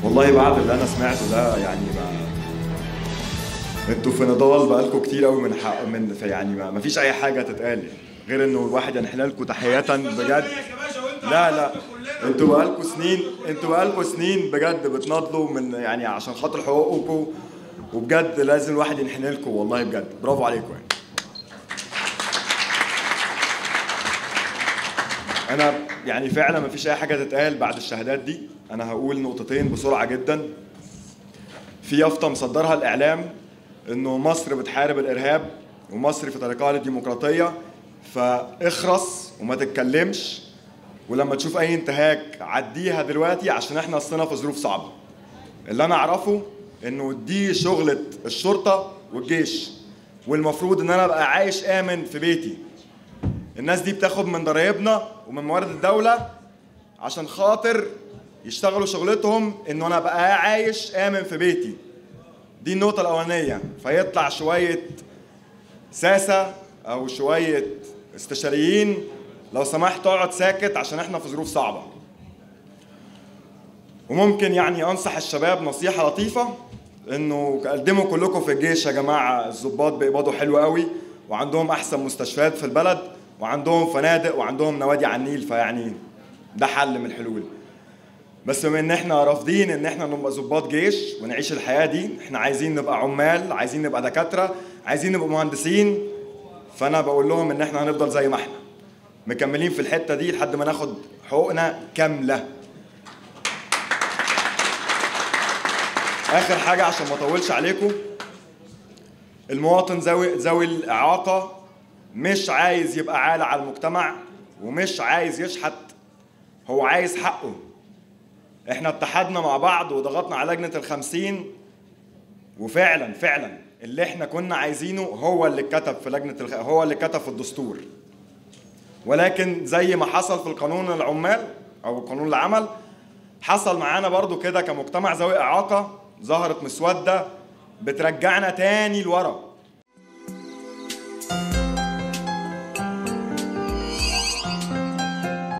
والله بعد اللي انا سمعته ده يعني ما انتوا في نضال بقالكم كتير قوي من حق من في يعني ما, ما فيش اي حاجه تتقال غير انه الواحد ينحل لكم تحيه بجد لا لا انتوا بقالكم سنين انتوا بقالكم سنين بجد بتناضلوا من يعني عشان خاطر حقوقكم وبجد لازم الواحد ينحن لكم والله بجد برافو عليكم يعني انا يعني فعلا ما فيش اي حاجه تتقال بعد الشهادات دي انا هقول نقطتين بسرعه جدا في يافطه مصدرها الاعلام انه مصر بتحارب الارهاب ومصر في طريقها للديمقراطيه فاخرس وما تتكلمش ولما تشوف اي انتهاك عديها دلوقتي عشان احنا اصلنا في ظروف صعبه اللي انا اعرفه انه دي شغله الشرطه والجيش والمفروض ان انا ابقى عايش امن في بيتي الناس دي بتاخد من ضرايبنا ومن موارد الدوله عشان خاطر يشتغلوا شغلتهم انه انا ابقى عايش امن في بيتي دي النقطة الأولانية فيطلع شوية ساسة أو شوية استشاريين لو سمحت اقعد ساكت عشان احنا في ظروف صعبة وممكن يعني أنصح الشباب نصيحة لطيفة إنه قدموا كلكم في الجيش يا جماعة الضباط بيقبضوا حلو قوي وعندهم أحسن مستشفيات في البلد وعندهم فنادق وعندهم نوادي على النيل فيعني ده حل من الحلول بس بما ان احنا رافضين ان احنا نبقى ضباط جيش ونعيش الحياه دي احنا عايزين نبقى عمال عايزين نبقى دكاتره عايزين نبقى مهندسين فانا بقول لهم ان احنا هنفضل زي ما احنا مكملين في الحته دي لحد ما ناخد حقوقنا كامله اخر حاجه عشان ما اطولش عليكم المواطن ذوي ذوي الاعاقه مش عايز يبقى عالة على المجتمع ومش عايز يشحت هو عايز حقه احنا اتحدنا مع بعض وضغطنا على لجنة الخمسين وفعلا فعلا اللي احنا كنا عايزينه هو اللي اتكتب في لجنة الخ... هو اللي اتكتب في الدستور ولكن زي ما حصل في القانون العمال او قانون العمل حصل معانا برضو كده كمجتمع ذوي اعاقة ظهرت مسودة بترجعنا تاني لورا